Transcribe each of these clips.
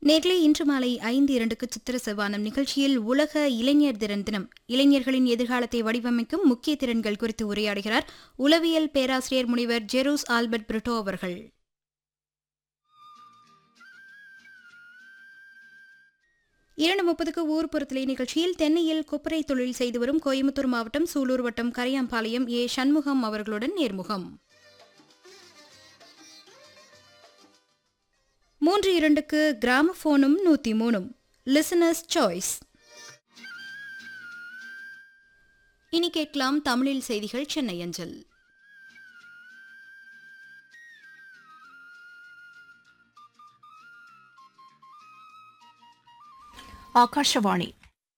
நேர்களே இன்று மாலை ஐந்து இரண்டுக்கு சித்திர செவ்வானம் நிகழ்ச்சியில் உலக இளைஞர் திறன் தினம் இளைஞர்களின் எதிர்காலத்தை வடிவமைக்கும் முக்கிய திறன்கள் குறித்து உரையாடுகிறார் உளவியல் பேராசிரியர் முனிவர் ஜெரூஸ் ஆல்பர்ட் பிரிட்டோ அவர்கள் இரண்டு முப்பதுக்கு ஊர்புறத்திலே நிகழ்ச்சியில் தென்னையில் கொப்பரை தொழில் செய்து வரும் கோயம்புத்தூர் மாவட்டம் சூலூர் வட்டம் கரையாம்பாளையம் ஏ சண்முகம் அவர்களுடன் நேர்முகம் மூன்று இரண்டுக்கு கிராமபோனும் நூத்தி மூணும் லிசனர்ஸ் சாய்ஸ் இனி கேட்கலாம் தமிழில் செய்திகள் சென்னை அஞ்சல் ಆಕಾಶವಾಣಿ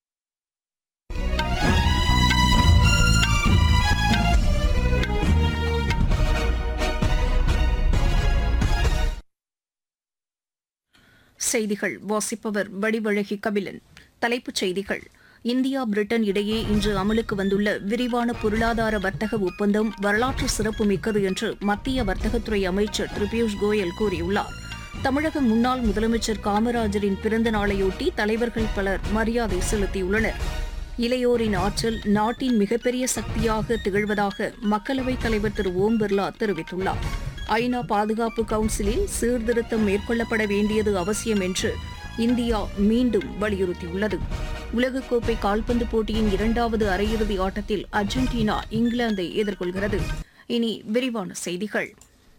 செய்திகள் வாசிப்பவர் வடிவழகி கபிலன் தலைப்புச் செய்திகள் இந்தியா பிரிட்டன் இடையே இன்று அமலுக்கு வந்துள்ள விரிவான பொருளாதார வர்த்தக ஒப்பந்தம் வரலாற்று சிறப்புமிக்கது என்று மத்திய வர்த்தகத்துறை அமைச்சர் திரு பியூஷ் கோயல் கூறியுள்ளார் தமிழக முன்னாள் முதலமைச்சர் காமராஜரின் பிறந்த நாளையொட்டி தலைவர்கள் பலர் மரியாதை செலுத்தியுள்ளனர் இளையோரின் ஆற்றல் நாட்டின் மிகப்பெரிய சக்தியாக திகழ்வதாக மக்களவைத் தலைவர் திரு ஓம் பிர்லா தெரிவித்துள்ளார் ஐநா பாதுகாப்பு கவுன்சிலில் சீர்திருத்தம் மேற்கொள்ளப்பட வேண்டியது அவசியம் என்று இந்தியா மீண்டும் வலியுறுத்தியுள்ளது உலகக்கோப்பை கால்பந்து போட்டியின் இரண்டாவது அரையிறுதி ஆட்டத்தில் அர்ஜென்டினா இங்கிலாந்தை எதிர்கொள்கிறது இனி விரிவான செய்திகள்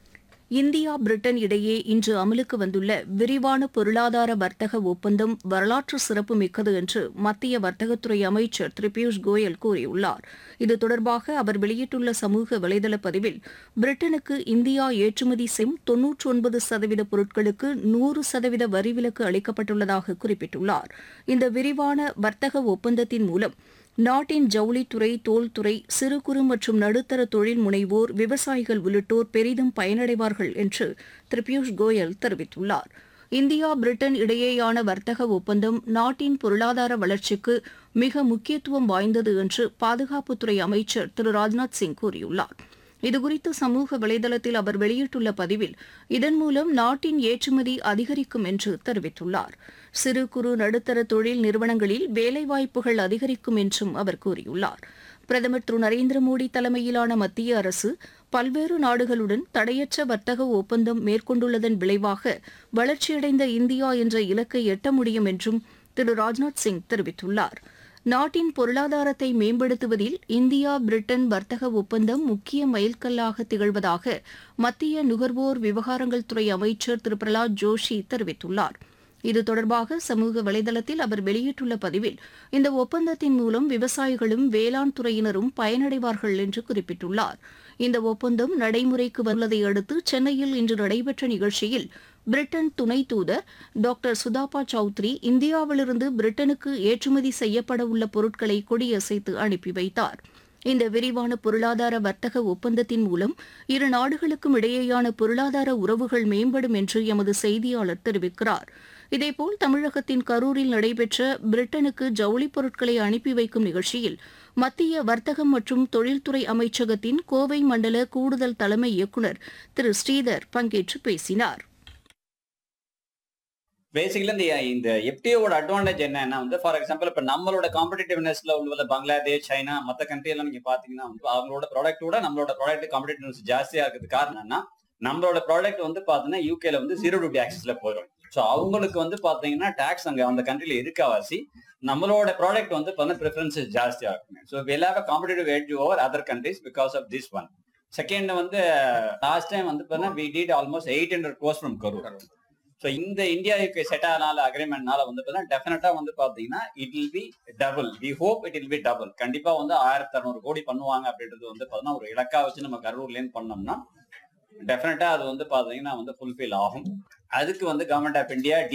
இந்தியா பிரிட்டன் இடையே இன்று அமலுக்கு வந்துள்ள விரிவான பொருளாதார வர்த்தக ஒப்பந்தம் வரலாற்று சிறப்புமிக்கது என்று மத்திய வர்த்தகத்துறை அமைச்சர் திரு பியூஷ் கோயல் கூறியுள்ளார் இது தொடர்பாக அவர் வெளியிட்டுள்ள சமூக வலைதள பதிவில் பிரிட்டனுக்கு இந்தியா ஏற்றுமதி செய்யும் தொன்னூற்றி ஒன்பது சதவீத பொருட்களுக்கு நூறு சதவீத வரி விலக்கு அளிக்கப்பட்டுள்ளதாக குறிப்பிட்டுள்ளார் இந்த விரிவான வர்த்தக ஒப்பந்தத்தின் மூலம் நாட்டின் ஜவுளித்துறை தோல்துறை சிறு குறு மற்றும் நடுத்தர தொழில் முனைவோர் விவசாயிகள் உள்ளிட்டோர் பெரிதும் பயனடைவார்கள் என்று திரு பியூஷ் கோயல் தெரிவித்துள்ளார் இந்தியா பிரிட்டன் இடையேயான வர்த்தக ஒப்பந்தம் நாட்டின் பொருளாதார வளர்ச்சிக்கு மிக முக்கியத்துவம் வாய்ந்தது என்று பாதுகாப்புத்துறை அமைச்சர் திரு ராஜ்நாத் சிங் கூறியுள்ளார் இதுகுறித்து சமூக வலைதளத்தில் அவர் வெளியிட்டுள்ள பதிவில் இதன் மூலம் நாட்டின் ஏற்றுமதி அதிகரிக்கும் என்று தெரிவித்துள்ளார் சிறு குறு நடுத்தர தொழில் நிறுவனங்களில் வேலைவாய்ப்புகள் அதிகரிக்கும் என்றும் அவர் கூறியுள்ளார் பிரதமர் திரு நரேந்திர மோடி தலைமையிலான மத்திய அரசு பல்வேறு நாடுகளுடன் தடையற்ற வர்த்தக ஒப்பந்தம் மேற்கொண்டுள்ளதன் விளைவாக வளர்ச்சியடைந்த இந்தியா என்ற இலக்கை எட்ட முடியும் என்றும் திரு ராஜ்நாத் சிங் தெரிவித்துள்ளார் நாட்டின் பொருளாதாரத்தை மேம்படுத்துவதில் இந்தியா பிரிட்டன் வர்த்தக ஒப்பந்தம் முக்கிய மைல்கல்லாக திகழ்வதாக மத்திய நுகர்வோர் விவகாரங்கள் துறை அமைச்சர் திரு பிரலாத் ஜோஷி தெரிவித்துள்ளார் இது தொடர்பாக சமூக வலைதளத்தில் அவர் வெளியிட்டுள்ள பதிவில் இந்த ஒப்பந்தத்தின் மூலம் விவசாயிகளும் வேளாண் துறையினரும் பயனடைவார்கள் என்று குறிப்பிட்டுள்ளார் இந்த ஒப்பந்தம் நடைமுறைக்கு வந்துள்ளதை அடுத்து சென்னையில் இன்று நடைபெற்ற நிகழ்ச்சியில் பிரிட்டன் துணை தூதர் டாக்டர் சுதாபா சௌத்ரி இந்தியாவிலிருந்து பிரிட்டனுக்கு ஏற்றுமதி செய்யப்பட உள்ள பொருட்களை கொடியசைத்து அனுப்பி வைத்தார் இந்த விரிவான பொருளாதார வர்த்தக ஒப்பந்தத்தின் மூலம் இரு நாடுகளுக்கும் இடையேயான பொருளாதார உறவுகள் மேம்படும் என்று எமது செய்தியாளர் தெரிவிக்கிறார் இதேபோல் தமிழகத்தின் கரூரில் நடைபெற்ற பிரிட்டனுக்கு ஜவுளிப் பொருட்களை அனுப்பி வைக்கும் நிகழ்ச்சியில் மத்திய வர்த்தகம் மற்றும் தொழில்துறை அமைச்சகத்தின் கோவை மண்டல கூடுதல் தலைமை இயக்குநர் திரு ஸ்ரீதர் பங்கேற்று பேசினார் பேசிக்கலி இந்த இந்த எஃப்டிஓட அட்வான்டேஜ் என்னன்னா வந்து ஃபார் எக்ஸாம்பிள் இப்போ நம்மளோட காம்படிட்டிவ்னஸ்ல உள்ள பங்களாதேஷ் சைனா மற்ற கண்ட்ரி எல்லாம் நீங்க பாத்தீங்கன்னா வந்து அவங்களோட ப்ராடக்ட்டோட நம்மளோட ப்ராடக்ட் காம்படிட்டிவ்னஸ் ஜாஸ்தியா இருக்கிறது காரணம் என்னன்னா நம்மளோட ப்ராடக்ட் வந்து பாத்தீங்கன்னா யூகேல வந்து ஜீரோ டியூட்டி ஆக்சஸ்ல போயிடும் ஸோ அவங்களுக்கு வந்து பாத்தீங்கன்னா டாக்ஸ் அங்க அந்த கண்ட்ரில இருக்கவாசி நம்மளோட ப்ராடக்ட் வந்து பார்த்தீங்கன்னா ப்ரிஃபரன்சஸ் ஜாஸ்தியா இருக்குங்க so will have competitive edge over other countries because of this one second வந்து லாஸ்ட் டைம் வந்து பார்த்தீங்கன்னா we did almost eight hundred crores from Karur so இந்த இந்தியாவுக்கு செட் ஆனால அக்ரிமெண்ட்னால வந்து பார்த்தீங்கன்னா டெஃபினட்டா வந்து பாத்தீங்கன்னா it will be double we hope it will be double கண்டிப்பா வந்து ஆயிரத்தி அறுநூறு கோடி பண்ணுவாங்க அப்படின்றது வந்து பாத்தீங்கன்னா ஒரு இலக்கா வச்சு நம்ம கரூர்லேருந்து பண்ணோம்னா டெஃபினட்டா அது வந்து பாத்தீங்கன்னா வந்து ஃபுல்ஃபில் ஆகும் அதுக்கு வந்து கவர்மெண்ட் ஆஃப் இந்தியா